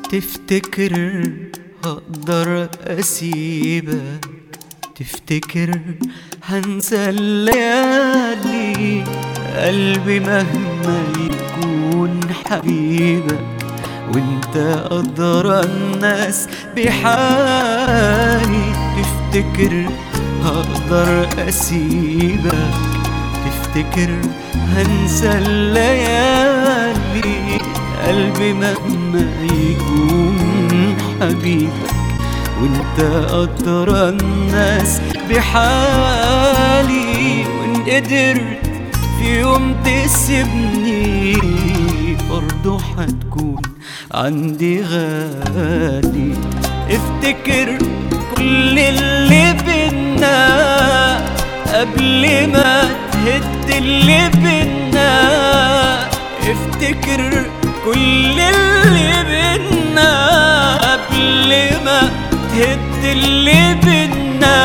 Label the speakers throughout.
Speaker 1: تفتكر هقدر اسيبك تفتكر هنسى الليالي قلبي مهما يكون حبيبك وانت أدرى الناس بحالي تفتكر هقدر أسيبك تفتكر هنسى الليالي قلبي مهما يكون حبيبك وانت أدرى الناس بحالي وان قدرت في يوم تسيبني برضه هتكون عندي غالي افتكر كل اللي بينا قبل ما تهد اللي بينا افتكر كل اللي بينا قبل ما تهد اللي بينا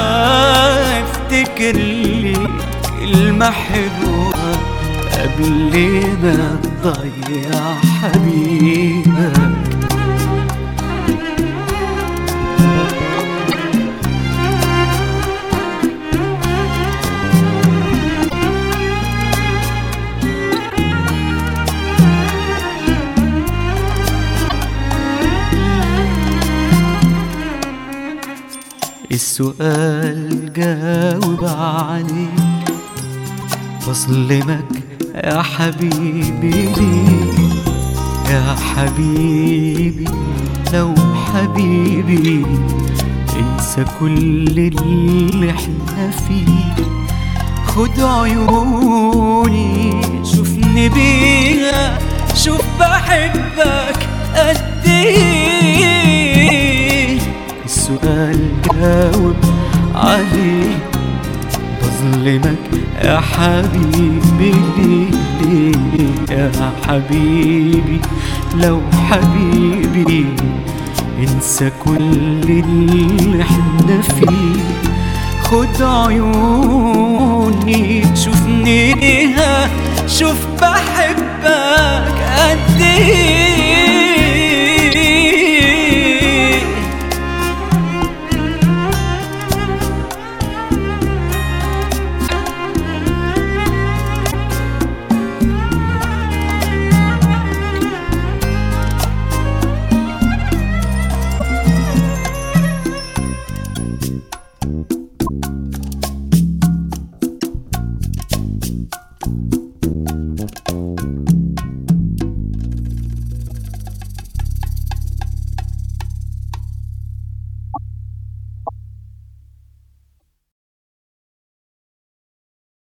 Speaker 1: افتكر لي كلمة حلوة قبل ما تضيع حبيبك السؤال جاوب عليه بظلمك يا حبيبي ليه يا حبيبي لو حبيبي انسى كل اللي احنا فيه خد عيوني شوفني بيها شوف بحبك قد ايه السؤال جاوب عليه بظلمك يا حبيبي ليه ليه يا حبيبي لو حبيبي انسى كل اللي احنا فيه خد عيوني شوفني ليها شوف بحبك قد ايه